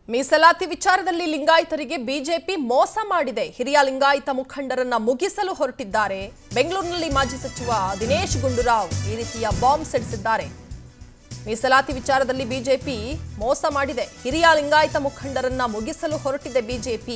ಮೀಸಲಾತಿ ವಿಚಾರದಲ್ಲಿ ಲಿಂಗಾಯತರಿಗೆ ಬಿಜೆಪಿ ಮೋಸ ಮಾಡಿದೆ ಹಿರಿಯ ಲಿಂಗಾಯತ ಮುಖಂಡರನ್ನ ಮುಗಿಸಲು ಹೊರಟಿದ್ದಾರೆ ಬೆಂಗಳೂರಿನಲ್ಲಿ ಮಾಜಿ ಸಚಿವ ದಿನೇಶ್ ಗುಂಡೂರಾವ್ ಈ ರೀತಿಯ ಬಾಂಬ್ ಸಿಡಿಸಿದ್ದಾರೆ ಮೀಸಲಾತಿ ವಿಚಾರದಲ್ಲಿ ಬಿಜೆಪಿ ಮೋಸ ಮಾಡಿದೆ ಹಿರಿಯ ಲಿಂಗಾಯತ ಮುಖಂಡರನ್ನ ಮುಗಿಸಲು ಹೊರಟಿದೆ ಬಿಜೆಪಿ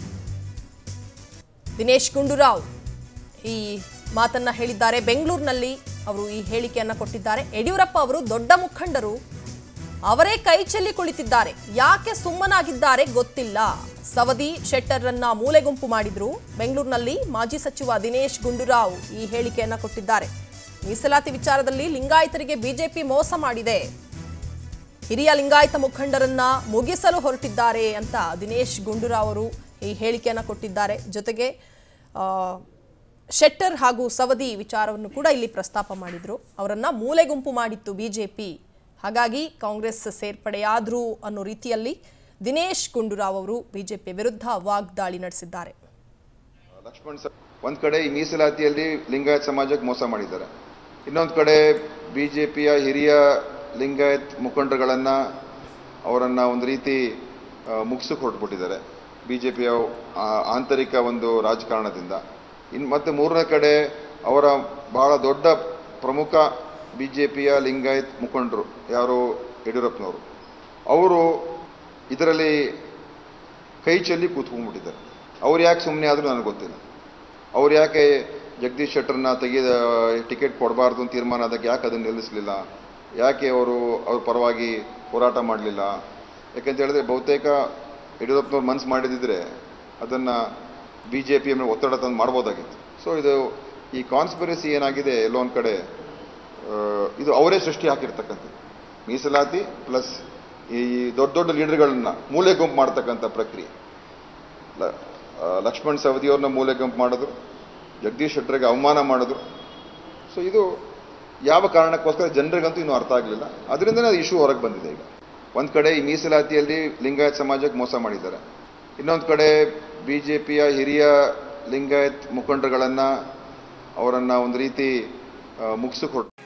ದಿನೇಶ್ ಗುಂಡೂರಾವ್ ಈ ಮಾತನ್ನ ಹೇಳಿದ್ದಾರೆ ಬೆಂಗಳೂರಿನಲ್ಲಿ ಅವರು ಈ ಹೇಳಿಕೆಯನ್ನ ಕೊಟ್ಟಿದ್ದಾರೆ ಯಡಿಯೂರಪ್ಪ ಅವರು ದೊಡ್ಡ ಮುಖಂಡರು ಅವರೇ ಕೈ ಚೆಲ್ಲಿ ಕುಳಿತಿದ್ದಾರೆ ಯಾಕೆ ಸುಮ್ಮನಾಗಿದ್ದಾರೆ ಗೊತ್ತಿಲ್ಲ ಸವದಿ ಶೆಟ್ಟರ್ರನ್ನ ಮೂಲೆಗುಂಪು ಮಾಡಿದ್ರು ಬೆಂಗಳೂರಿನಲ್ಲಿ ಮಾಜಿ ಸಚಿವ ದಿನೇಶ್ ಗುಂಡೂರಾವ್ ಈ ಹೇಳಿಕೆಯನ್ನ ಕೊಟ್ಟಿದ್ದಾರೆ ಮೀಸಲಾತಿ ವಿಚಾರದಲ್ಲಿ ಲಿಂಗಾಯತರಿಗೆ ಬಿಜೆಪಿ ಮೋಸ ಮಾಡಿದೆ ಹಿರಿಯ ಲಿಂಗಾಯತ ಮುಖಂಡರನ್ನ ಮುಗಿಸಲು ಹೊರಟಿದ್ದಾರೆ ಅಂತ ದಿನೇಶ್ ಗುಂಡೂರಾವ್ ಅವರು ಈ ಹೇಳಿಕೆಯನ್ನ ಕೊಟ್ಟಿದ್ದಾರೆ ಜೊತೆಗೆ ಆ, ಶೆಟ್ಟರ್ ಹಾಗೂ ಸವದಿ ವಿಚಾರವನ್ನು ಕೂಡ ಇಲ್ಲಿ ಪ್ರಸ್ತಾಪ ಮಾಡಿದ್ರು ಅವರನ್ನ ಮೂಲೆ ಗುಂಪು ಮಾಡಿತ್ತು ಬಿಜೆಪಿ ಹಾಗಾಗಿ ಕಾಂಗ್ರೆಸ್ ಸೇರ್ಪಡೆಯಾದ್ರು ಅನ್ನೋ ರೀತಿಯಲ್ಲಿ ದಿನೇಶ್ ಗುಂಡೂರಾವ್ ಅವರು ಬಿಜೆಪಿ ವಿರುದ್ಧ ವಾಗ್ದಾಳಿ ನಡೆಸಿದ್ದಾರೆ ಲಕ್ಷ್ಮಣ್ ಸರ್ ಒಂದ್ ಕಡೆ ಈ ಮೀಸಲಾತಿಯಲ್ಲಿ ಲಿಂಗಾಯತ್ ಸಮಾಜಕ್ಕೆ ಮೋಸ ಮಾಡಿದ್ದಾರೆ ಇನ್ನೊಂದು ಕಡೆ ಬಿಜೆಪಿಯ ಹಿರಿಯ ಲಿಂಗಾಯತ್ ಮುಖಂಡರುಗಳನ್ನ ಅವರನ್ನ ಒಂದು ರೀತಿ ಮುಗಿಸಕ್ಕೆ ಹೊರಟ್ಬಿಟ್ಟಿದ್ದಾರೆ ಬಿಜೆಪಿಯ ಆಂತರಿಕ ಒಂದು ರಾಜಕಾರಣದಿಂದ ಇನ್ ಮತ್ತೆ ಮೂರನೇ ಕಡೆ ಅವರ ಬಹಳ ದೊಡ್ಡ ಪ್ರಮುಖ ಬಿಜೆಪಿಯ ಲಿಂಗಾಯತ್ ಮುಖಂಡರು ಯಾರು ಯಡಿಯೂರಪ್ಪನವರು ಅವರು ಇದರಲ್ಲಿ ಕೈ ಚೆಲ್ಲಿ ಕೂತ್ಕೊಂಡ್ಬಿಟ್ಟಿದ್ದಾರೆ ಅವ್ರು ಯಾಕೆ ಸುಮ್ಮನೆ ಆದರೂ ನನಗೆ ಗೊತ್ತಿಲ್ಲ ಅವ್ರು ಯಾಕೆ ಜಗದೀಶ್ ಶೆಟ್ಟರ್ನ ತೆಗೆದ ಟಿಕೆಟ್ ಕೊಡಬಾರ್ದು ಅಂತ ತೀರ್ಮಾನ ಆದಾಗ ಯಾಕೆ ಅದನ್ನು ನಿಲ್ಲಿಸಲಿಲ್ಲ ಯಾಕೆ ಅವರು ಅವ್ರ ಪರವಾಗಿ ಹೋರಾಟ ಮಾಡಲಿಲ್ಲ ಯಾಕಂತ ಹೇಳಿದ್ರೆ ಬಹುತೇಕ ಯಡಿಯೂರಪ್ಪನವ್ರು ಮನ್ಸು ಮಾಡಿದಿದ್ರೆ ಅದನ್ನು ಬಿ ಜೆ ಪಿ ಮೇಲೆ ಒತ್ತಡ ತಂದು ಮಾಡ್ಬೋದಾಗಿತ್ತು ಸೊ ಇದು ಈ ಕಾನ್ಸ್ಪಿರಸಿ ಏನಾಗಿದೆ ಎಲ್ಲೋ ಒಂದು ಕಡೆ ಆ, ಇದು ಅವರೇ ಸೃಷ್ಟಿ ಹಾಕಿರ್ತಕ್ಕಂಥದ್ದು ಮೀಸಲಾತಿ ಪ್ಲಸ್ ಈ ದೊಡ್ಡ ದೊಡ್ಡ ಲೀಡರ್ಗಳನ್ನ ಮೂಲೆ ಗುಂಪು ಮಾಡ್ತಕ್ಕಂಥ ಪ್ರಕ್ರಿಯೆ ಲ- ಆ, ಲಕ್ಷ್ಮಣ್ ಸವದಿಯವ್ರನ್ನ ಮೂಲೆ ಗುಂಪು ಮಾಡಿದ್ರು ಜಗದೀಶ್ ಶೆಟ್ಟರ್ಗೆ ಅವಮಾನ ಮಾಡಿದ್ರು ಸೊ ಇದು ಯಾವ ಕಾರಣಕ್ಕೋಸ್ಕರ ಜನರಿಗಂತೂ ಇನ್ನೂ ಅರ್ಥ ಆಗಲಿಲ್ಲ ಅದರಿಂದನೇ ಅದು ಇಶ್ಯೂ ಹೊರಗೆ ಬಂದಿದೆ ಈಗ ಒಂದು ಕಡೆ ಈ ಮೀಸಲಾತಿಯಲ್ಲಿ ಲಿಂಗಾಯತ್ ಸಮಾಜಕ್ಕೆ ಮೋಸ ಮಾಡಿದ್ದಾರೆ ಇನ್ನೊಂದು ಕಡೆ ಬಿ ಜೆ ಪಿಯ ಹಿರಿಯ ಲಿಂಗಾಯತ್ ಮುಖಂಡರುಗಳನ್ನ ಅವರನ್ನ ಒಂದು ರೀತಿ ಮುಗಿಸಕ್ಕೆ ಹೊರಟು